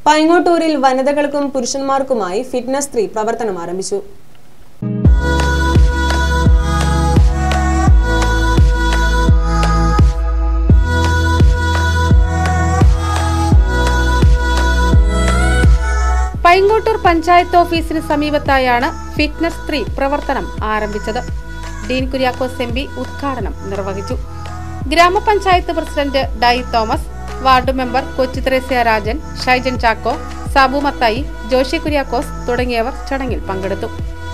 പൈങ്ങോട്ടൂരിൽ വനിതകൾക്കും പുരുഷന്മാർക്കുമായി fitness സ്ത്രീ പ്രവർത്തനം ആരംഭിച്ചു പൈങ്ങോട്ടൂർ പഞ്ചായത്ത് ഓഫീസിന് സമീപത്തായാണ് ഫിറ്റ്നസ് സ്ത്രീ പ്രവർത്തനം ആരംഭിച്ചത് ഡീൻ കുര്യാക്കോസ് എം പി ഉദ്ഘാടനം നിർവഹിച്ചു ഗ്രാമപഞ്ചായത്ത് പ്രസിഡന്റ് ഡൈ Thomas ward member Kochuthresia Rajan Shaijan Chacko Sabu Mathai Joshy Kuriakose തുടങ്ങിയവർ ചടങ്ങിൽ പങ്കെടുത്തു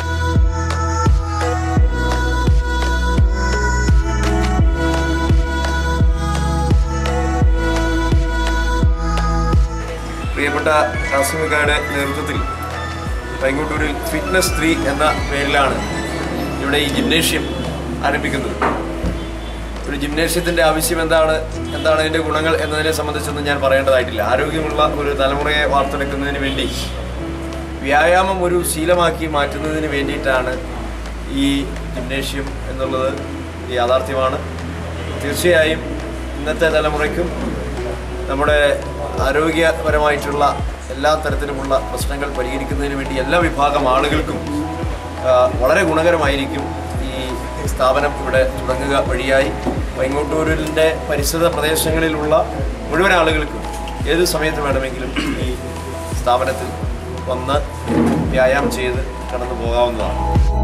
പ്രിയപ്പെട്ട കാസിമിക്കയുടെ നേതൃത്വത്തിൽ പൈങ്ങോട്ടൂരിൽ ഫിറ്റ്നസ് സ്ത്രീ എന്ന പേരിലാണ് ഇവിടെ ഈ ജിംനേഷ്യം ആരംഭിക്കുന്നത് ഒരു ജിംനേഷ്യത്തിൻ്റെ ആവശ്യം എന്താണ് എന്താണ് അതിൻ്റെ ഗുണങ്ങൾ എന്നതിനെ സംബന്ധിച്ചൊന്നും ഞാൻ പറയേണ്ടതായിട്ടില്ല ആരോഗ്യമുള്ള ഒരു തലമുറയെ വാർത്തെടുക്കുന്നതിന് വേണ്ടി വ്യായാമം ഒരു ശീലമാക്കി മാറ്റുന്നതിന് വേണ്ടിയിട്ടാണ് ഈ ജിംനേഷ്യം എന്നുള്ളത് യാഥാർത്ഥ്യമാണ് തീർച്ചയായും ഇന്നത്തെ തലമുറയ്ക്കും നമ്മുടെ ആരോഗ്യപരമായിട്ടുള്ള എല്ലാ തരത്തിലുമുള്ള പ്രശ്നങ്ങൾ പരിഹരിക്കുന്നതിന് വേണ്ടി എല്ലാ വിഭാഗം ആളുകൾക്കും ആ, വളരെ ഗുണകരമായിരിക്കും ഈ സ്ഥാപനം ഇവിടെ തുടങ്ങുക വഴിയായി പൈങ്ങോട്ടൂരിൻ്റെ പരിസര പ്രദേശങ്ങളിലുള്ള മുഴുവൻ ആളുകൾക്കും ഏത് സമയത്ത് വേണമെങ്കിലും ഈ സ്ഥാപനത്തിൽ വന്ന് വ്യായാമം ചെയ്ത് കടന്നു പോകാവുന്നതാണ്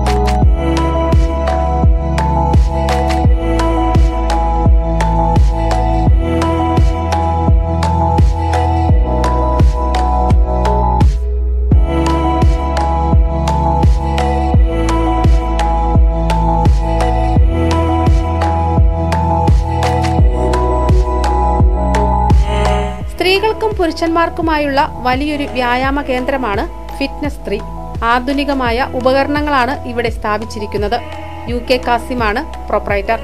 സ്ത്രീകൾക്കും പുരുഷന്മാർക്കുമായുള്ള വലിയൊരു വ്യായാമ കേന്ദ്രമാണ് ഫിറ്റ്നസ് സ്ത്രീ ആധുനികമായ ഉപകരണങ്ങളാണ് ഇവിടെ സ്ഥാപിച്ചിരിക്കുന്നത് യു കെ കാസിമാണ് പ്രൊപ്പറേറ്റർ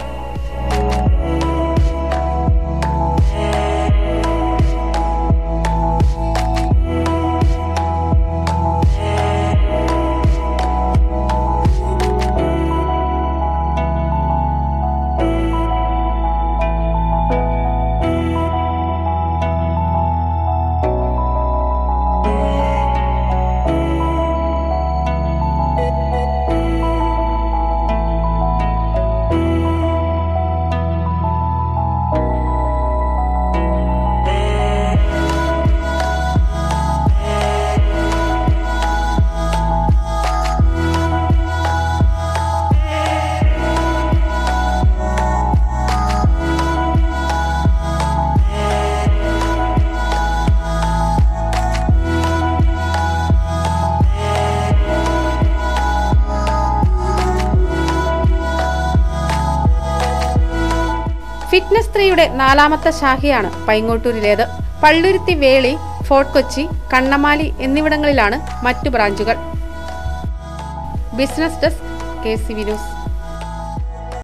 ഫിറ്റ്നസ് സ്ത്രീയുടെ നാലാമത്തെ ശാഖയാണ് പൈങ്ങോട്ടൂരിലേത് പള്ളുരുത്തി വേളി ഫോർട്ട് കൊച്ചി കണ്ണമാലി എന്നിവിടങ്ങളിലാണ് മറ്റു ബ്രാഞ്ചുകൾ business desk K C V news